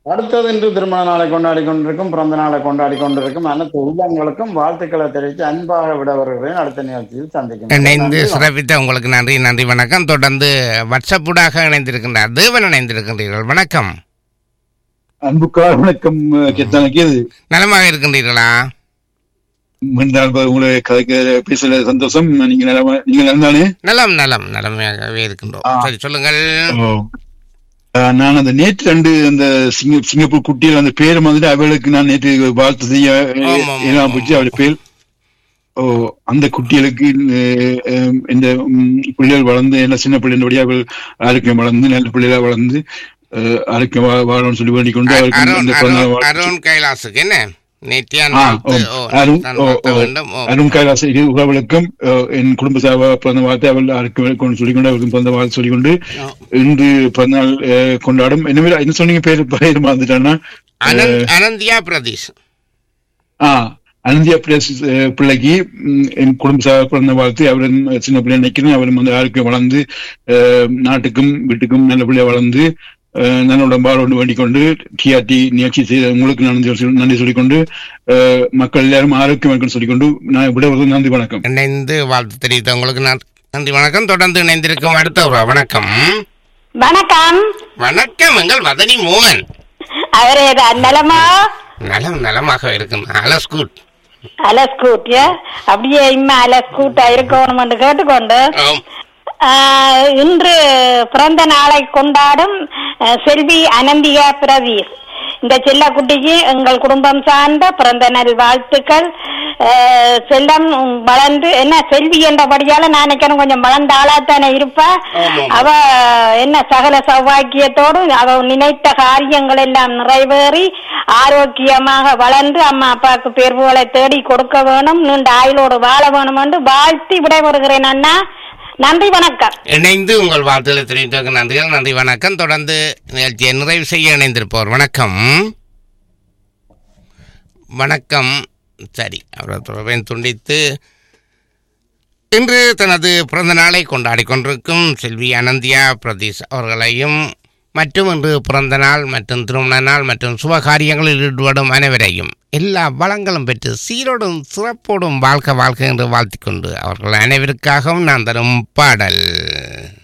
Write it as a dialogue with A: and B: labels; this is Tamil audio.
A: அடுத்தது இன்று திருமண நாளை கொண்டாடி கொண்டிருக்கும் பிறந்த நாளை கொண்டாடி கொண்டிருக்கும் அனைத்து உள்ளங்களுக்கும் வாழ்த்துக்களை தெரிவித்து அன்பாக விட வருகிறேன் அடுத்த நிகழ்ச்சியில் சந்திக்கும்
B: இணைந்து சிறப்பித்த உங்களுக்கு நன்றி நன்றி வணக்கம் தொடர்ந்து வாட்ஸ்அப்புடாக இணைந்திருக்கின்றார் தேவன் இணைந்திருக்கின்றீர்கள் வணக்கம்
C: அன்புக்கார் வணக்கம் கெத்தானுக்கு இது
B: நலமாக இருக்கின்றீர்களா
C: மீண்டும் உங்களை கதைக்க பேசல சந்தோஷம் நீங்க நலமா நீங்க நலந்தானே
B: நலம் நலம் நலமாகவே இருக்கின்றோம்
C: ஆ.
B: சரி சொல்லுங்கள்
C: ஆஹ் நான் அந்த நேற்று ரெண்டு அந்த சிங்க சிங்கப்பூர் குட்டியில் அந்த பேரை வந்துட்டு அவளுக்கு நான் நேற்று வாழ்த்து செய்ய
B: ஆமா, ஆமா,
C: எல்லாம்
B: ஆமா.
C: போச்சு அவள் பேர் ஓ அந்த குட்டிகளுக்கு அஹ், அஹ், இந்த ம், பிள்ளைகள் வளர்ந்து எல்லாம் சின்ன பிள்ளைகளுடைய அவள் ஆரோக்கியம் வளர்ந்து நல்ல பிள்ளைகளா வளர்ந்து அஹ், ஆரோக்கியம் வா- வாழணும்னு சொல்லி வேண்டிக் கொண்டு அவருக்கு
B: அருண்
C: இந்த பிறந்த நாள்
B: அருண்
C: வாழ்த்து
B: அருண் கைலாசுக்கு என்ன நேத்தியான்
C: ஆ,
B: வாழ்த்து
C: ஓ,
B: ஓ
C: அருண்,
B: நான்
C: ஓ,
B: வாழ்த்த
C: ஓ.
B: வேண்டும் ஓ
C: அருண் கைலாச இரு உறவுகளுக்கும் அஹ், என் குடும்ப சார்பா பிறந்த வாழ்த்து அவள் அறுக்கும் கொண்டு சொல்லிக்கொண்டு அவருக்கும் பிறந்த வாழ்த்து சொல்லிக்கொண்டு இன்று பிறந்தநாள் அஹ், கொண்டாடும் என்ன என்ன சொன்னீங்க பேர் பேர் மறந்துட்டானா
B: அனந்த் அனந்தியா பிரதீஷ்
C: ஆ அனந்தியா பிரதேஷ் அஹ், பிள்ளைக்கு ம், என் குடும்ப சார்பா பிறந்த வாழ்த்து அவரும் சின்ன பிள்ளை நினைக்கிறேன் அவரும் வந்து ஆரோக்கியம் வளர்ந்து அஹ், நாட்டுக்கும் வீட்டுக்கும் நல்ல பிள்ளையா வளர்ந்து அஹ், நல்ல உடம்பாடு ஒன்று வேண்டிக் கொண்டு டிஆர்டி நிகழ்ச்சி செய்த உங்களுக்கு நன்றி சொல்லி- நன்றி சொல்லிக்கொண்டு அஹ், மக்கள் எல்லாரும் ஆரோக்கியம் இருக்குன்னு சொல்லிக்கொண்டு நான் விட நன்றி வணக்கம்
B: இணைந்து வாழ்த்து தெரிவித்த உங்களுக்கு நன்- நன்றி வணக்கம் தொடர்ந்து இணைந்திருக்கும் அடுத்த ஒரு வணக்கம்
D: வணக்கம்
B: வணக்கம் எங்கள் மதனி மோகன்
D: அவரே தான் நலமா
B: நலம் நலமாக இருக்கும் அலஸ்கூட்
D: அலஸ்கூட்டிய அப்படியே இம்மா அலஸ்கூட்டா இருக்கணும்னு கேட்டுக்கொண்டு
B: ஆம்.
D: ஆஹ், இன்று பிறந்த நாளை கொண்டாடும் அஹ், செல்வி அனந்திகா பிரதீஷ் இந்த செல்லக்குட்டிக்கு எங்கள் குடும்பம் சார்ந்த பிறந்த நாள் வாழ்த்துக்கள் அஹ், செல்லம் வளர்ந்து என்ன செல்வி என்றபடியால நான் நினைக்கிறேன் கொஞ்சம் வளர்ந்த ஆளாத்தானே இருப்பா
B: ஆமாம்.
D: அவ என்ன சகல சௌபாக்கியத்தோடு அவ நினைத்த காரியங்கள் எல்லாம் நிறைவேறி ஆரோக்கியமாக வளர்ந்து அம்மா அப்பாவுக்கு பேர்வுகளை தேடி கொடுக்க வேணும் நீண்ட ஆயுளோடு வாழ வேணும் என்று வாழ்த்தி விடைபெறுகிறேன் அண்ணா நன்றி வணக்கம்
B: இணைந்து உங்கள் வாழ்த்துக்களை தெரிவித்ததற்கு நன்றிகள் நன்றி வணக்கம் தொடர்ந்து நிகழ்ச்சியை நிறைவு செய்ய இணைந்திருப்போர் வணக்கம் வணக்கம் சரி அவரது தொடர்பை துண்டித்து இன்று தனது பிறந்த நாளை கொண்டாடி கொண்டிருக்கும் செல்வி அனந்தியா பிரதீஷ் அவர்களையும் மற்றும் இன்று பிறந்த நாள் மற்றும் திருமண நாள் மற்றும் சுபகாரியங்களில் ஈடுபடும் அனைவரையும் எல்லா வளங்களும் பெற்று சீரோடும் சிறப்போடும் வாழ்க்கை வாழ்க்கை என்று வாழ்த்திக் கொண்டு அவர்கள் அனைவருக்காகவும் நான் தரும் பாடல்